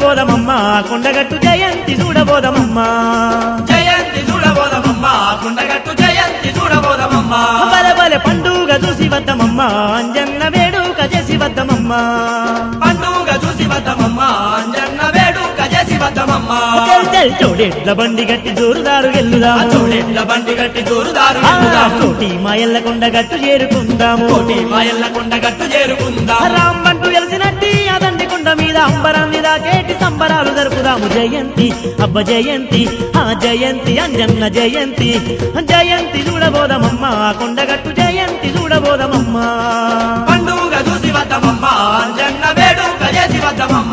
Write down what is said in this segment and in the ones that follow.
చూడబోదమమ్మ కొండగట్టు జయంతి చూడబోదమమ్మ జయంతి చూడబోదమమ్మ కొండగట్టు జయంతి చూడబోదమమ్మ బల బల పండుగ చూసి వద్దమమ్మ అంజన్న వేడుక చేసి వద్దమమ్మ పండుగ చూసి వద్దమమ్మ అంజన్న వేడుక చేసి వద్దమమ్మ చల్ చల్ చోడెడ్ల బండి గట్టి జోరుదారు గెల్లుదాము చోడెట్ల బండి గట్టి దూరుదారు ఆ, కోటి మాయల్ల కొండగట్టు చేరుకుందాము కోటి మాయల్ల కొండగట్టు చేరుకుందాం రాంబంటూ వెలిసినట్టి అదండి కొండ మీద అంబరం మీద కేటి సంబరాలు జరుపుదాము జయంతి అబ్బ జయంతి ఆ జయంతి అంజన్న జయంతి జయంతి చూడబోదమమ్మ కొండగట్టు జయంతి చూడబోదమమ్మ పండుగ చూసి వద్దమమ్మ అంజన్న వేడుక చేసి వద్దమమ్మ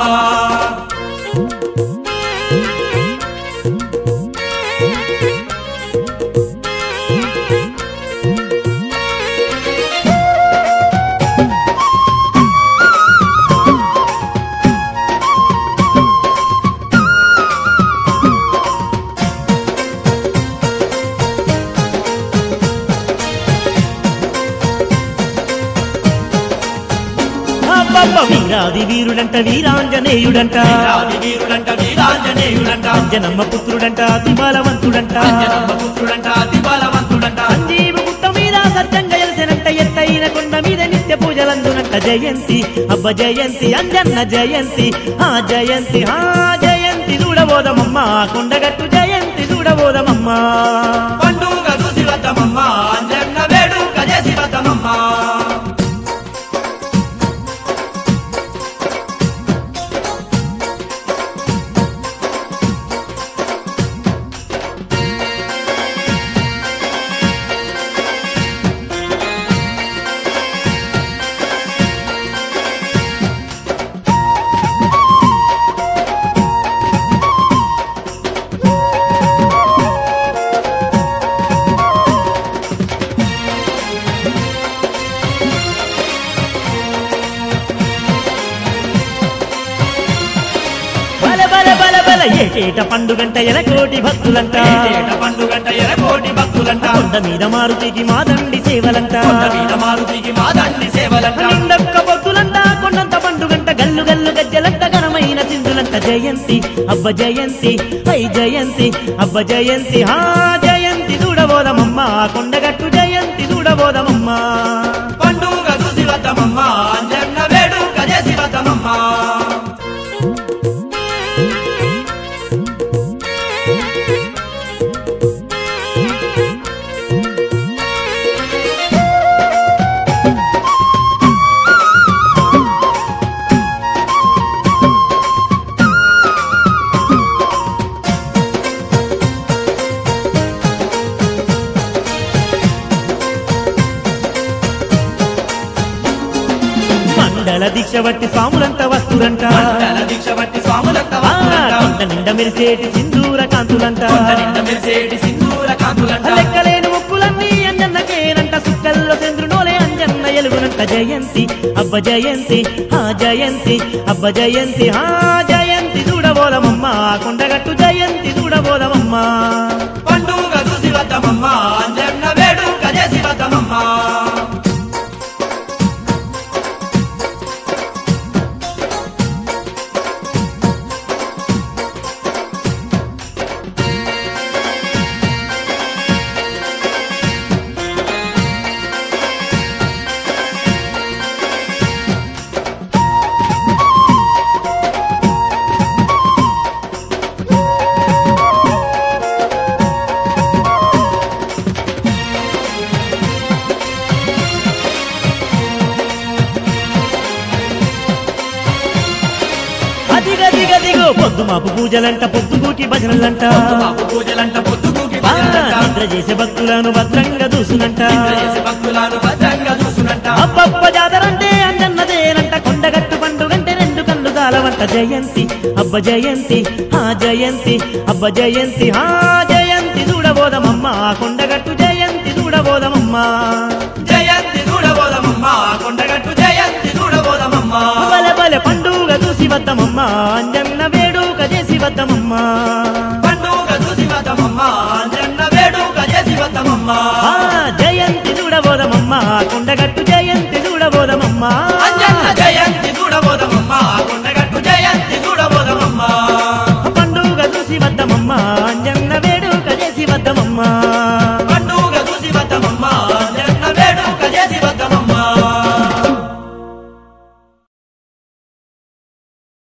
అబ్బబ్బ వీరాది వీరుడంట వీరాంజనేయుడంట వీరాది వీరుడంట వీరాంజనేయుడంట అంజనమ్మ పుత్రుడంట అతి బలవంతుడంట అంజనమ్మ పుత్రుడంట అతి బలవంతుడంట సంజీవ గుట్ట మీద సత్యంగా ఎలిసినంట ఎత్తైన కొండ మీద నిత్య పూజలందునంట జయంతి అబ్బ జయంతి అంజన్న జయంతి ఆ జయంతి ఆ జయంతి చూడబోదమమ్మ కొండగట్టు జయంతి చూడబోదమమ్మ పండుగ చూసి వద్దమమ్మ అంజన్న వేడుక చేసి వద్దమమ్మ బల బల బల బల ఏటేట పండుగంట ఎలకోటి భక్తులంట ఏటేట పండుగంట ఎరకోటి భక్తులంట కొండ మీద మారుతికి మాదండి సేవలంట కొండ మీద మారుతికి మా దండి సేవలంట నిండొక్క భక్తులంట కొండంత పండుగంట గల్లు గల్లు గజ్జలంట ఘనమైన సింధులంట జయంతి అబ్బ జయంతి ఐ జయంతి అబ్బ జయంతి హా జయంతి చూడబోదమమ్మ కొండగట్టు జయంతి చూడబోదమమ్మ పండుగ చూసి వద్దమమ్మ అంజన్న వేడుక చేసి వద్దమమ్మ మండల దీక్ష బట్టి స్వాములంతా వస్తురంట మండల దీక్ష బట్టి స్వాములంత ఆ, వస్తులంట కొండ నిండ మెరిసేటి సింధూర కాంతులంట కొండ నిండ మెరిసేటి సింధూర కాంతులంట లెక్కలేని ముక్కులన్నీ అంజన్నకేనంట సుక్కల్లో చంద్రునోలే అంజన్న ఎలుగునంట జయంతి అబ్బ జయంతి ఆ జయంతి అబ్బ జయంతి ఆ జయంతి చూడబోదమమ్మ కొండగట్టు జయంతి చూడబోదమమ్మ పండుగ చూసి వద్దమమ్మ అంజన్న వేడుక చేసి వద్దమమ్మ అదిగదిగదిగో పొద్దు మాపు పూజలంట పొద్దుగూటి భజనలంట బాబు పూజలంట పొద్దుగూకి ఆ, భజనంట నిద్ర చేసే భక్తులను భద్రంగా దూసునంట నిద్ర చేసే భక్తులను భద్రంగా చూసునంట అబ్బబ్బ జాతరంటే అంజన్నదేనంట కొండగట్టు పండుగంటే రెండు కళ్ళు కాలవంట జయంతి అబ్బ జయంతి ఆ జయంతి అబ్బ జయంతి ఆ జయంతి చూడబోదమమ్మ కొండగట్టు జయంతి చూడబోదమమ్మ జయంతి చూడబోదమమ్మ కొండగట్టు జయంతి చూడబోదమమ్మ బల బల పండుగ చూసి వద్దమమ్మ అంజన్న